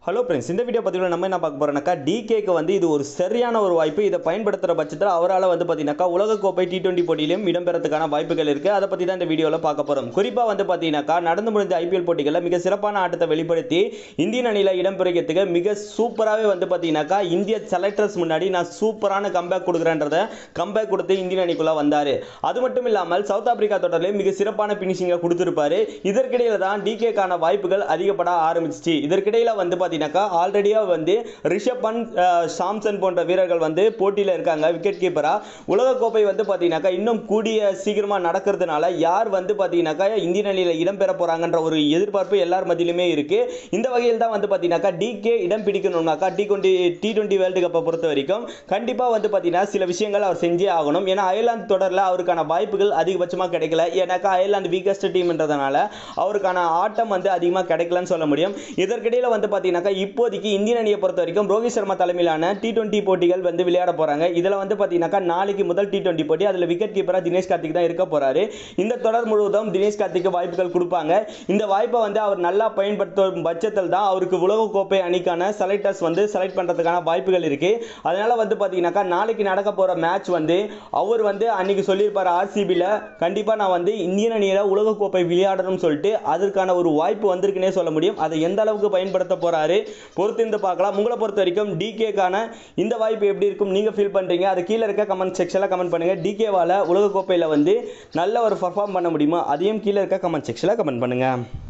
hello friends இந்த video பதிவில் நம்ம என்ன பார்க்க போகிறோம்னாக்கா டிகேக்கு வந்து இது ஒரு சரியான ஒரு வாய்ப்பு இதை பயன்படுத்துகிற பட்சத்தில் அவரால் வந்து பார்த்தீங்கன்னாக்கா உலகக்கோப்பை டி டுவெண்ட்டி போட்டியிலும் இடம்பெறதுக்கான வாய்ப்புகள் இருக்குது அதை பற்றி தான் இந்த வீடியோவில் பார்க்க போகிறோம் குறிப்பாக வந்து பார்த்தீங்கன்னாக்கா நடந்து முடிஞ்ச ஐபிஎல் போட்டிகளில் மிக சிறப்பான ஆட்டத்தை வெளிப்படுத்தி இந்தியன் அணியில் இடம்பெறதுக்கு மிக சூப்பராகவே வந்து பார்த்தீங்கன்னாக்கா இந்திய செலக்டர்ஸ் முன்னாடி நான் சூப்பரான கம்பேக் கொடுக்குறேன்றத கம்பேக் கொடுத்து இந்தியன் அணிக்குள்ளே வந்தார் அது மட்டும் இல்லாமல் சவுத் ஆப்பிரிக்கா தொடரில் மிக சிறப்பான ஃபினிஷிங்கை கொடுத்துருப்பாரு இதற்கிடையில் தான் டிகேக்கான வாய்ப்புகள் அதிகப்பட ஆரம்பிச்சிச்சு இதற்கிடையில் வந்து பார்த்தீங்கன்னாக்கா ஆல்ரெடியாக வந்து ரிஷப் பந்த் அஹ், சாம்சன் போன்ற வீரர்கள் வந்து போட்டியில் இருக்காங்க விக்கெட் கீப்பராக உலகக்கோப்பை வந்து பார்த்தீங்கன்னாக்கா இன்னும் கூடிய சீக்கிரமாக நடக்கிறதுனால யார் வந்து பார்த்தீங்கன்னாக்கா இந்தியன் அணியில் இடம்பெற போகிறாங்கன்ற ஒரு எதிர்பார்ப்பு எல்லார் மத்தியிலுமே இருக்குது இந்த வகையில் தான் வந்து பார்த்தீங்கன்னாக்கா டிகே இடம் பிடிக்கணும்னாக்கா T twenty T twenty world கப்பை பொறுத்த வரைக்கும் கண்டிப்பாக வந்து பார்த்தீங்கன்னா சில விஷயங்கள் அவர் செஞ்சே ஆகணும் ஏன்னா அயர்லாந்து தொடரில் அவருக்கான வாய்ப்புகள் அதிகபட்சமாக கிடைக்கல ஏன்னாக்கா அயர்லாந்து வீக்கஸ்ட் டீம்ன்றதுனால அவருக்கான ஆட்டம் வந்து அதிகமாக கிடைக்கலன்னு சொல்ல முடியும் இதற்கிடையில் வந்து பார்த்தீங்கன்னாக்கா இப்போதைக்கு இந்தியன் அணியை பொறுத்த வரைக்கும் ரோஹித் சர்மா தலைமையிலான டி டுவெண்ட்டி போட்டிகள் வந்து விளையாட போகிறாங்க இதில் வந்து பார்த்தீங்கன்னாக்கா நாளைக்கு முதல் டி டுவெண்ட்டி போட்டி அதில் விக்கெட் கீப்பராக தினேஷ் கார்த்திக் தான் இருக்க போகிறாரு இந்த தொடர் முழுவதும் தினேஷ் கார்த்திக்கு வாய்ப்புகள் கொடுப்பாங்க இந்த வாய்ப்பை வந்து அவர் நல்லா பயன்படுத்தும் பட்சத்தில் தான் அவருக்கு உலகக்கோப்பை அணிக்கான செலக்டர்ஸ் வந்து செலக்ட் பண்ணுறதுக்கான வாய்ப்புகள் இருக்குது அதனால் வந்து பார்த்தீங்கன்னாக்கா நாளைக்கு நடக்க போகிற மேட்ச் வந்து அவர் வந்து அன்னைக்கு சொல்லியிருப்பார் ஆர்சிபியில் கண்டிப்பாக நான் வந்து இந்தியன் அணியில் உலகக்கோப்பை விளையாடணும்னு சொல்லிட்டு அதற்கான ஒரு வாய்ப்பு வந்திருக்குன்னே சொல்ல முடியும் அதை எந்த அளவுக்கு பயன்படுத்த போகிறாரு பொறுத்திருந்து பார்க்கலாம் உங்களை பொறுத்த வரைக்கும் டிகேக்கான இந்த வாய்ப்பு எப்படி இருக்கும் நீங்கள் ஃபீல் பண்ணுறீங்க அது கீழே இருக்க கமெண்ட் செக்ஷனில் கமெண்ட் பண்ணுங்கள் டிகேவால் உலகக்கோப்பையில் வந்து நல்ல ஒரு பர்ஃபார்ம் பண்ண முடியுமா அதையும் கீழே இருக்க கமெண்ட் செக்ஷனில் கமெண்ட் பண்ணுங்கள்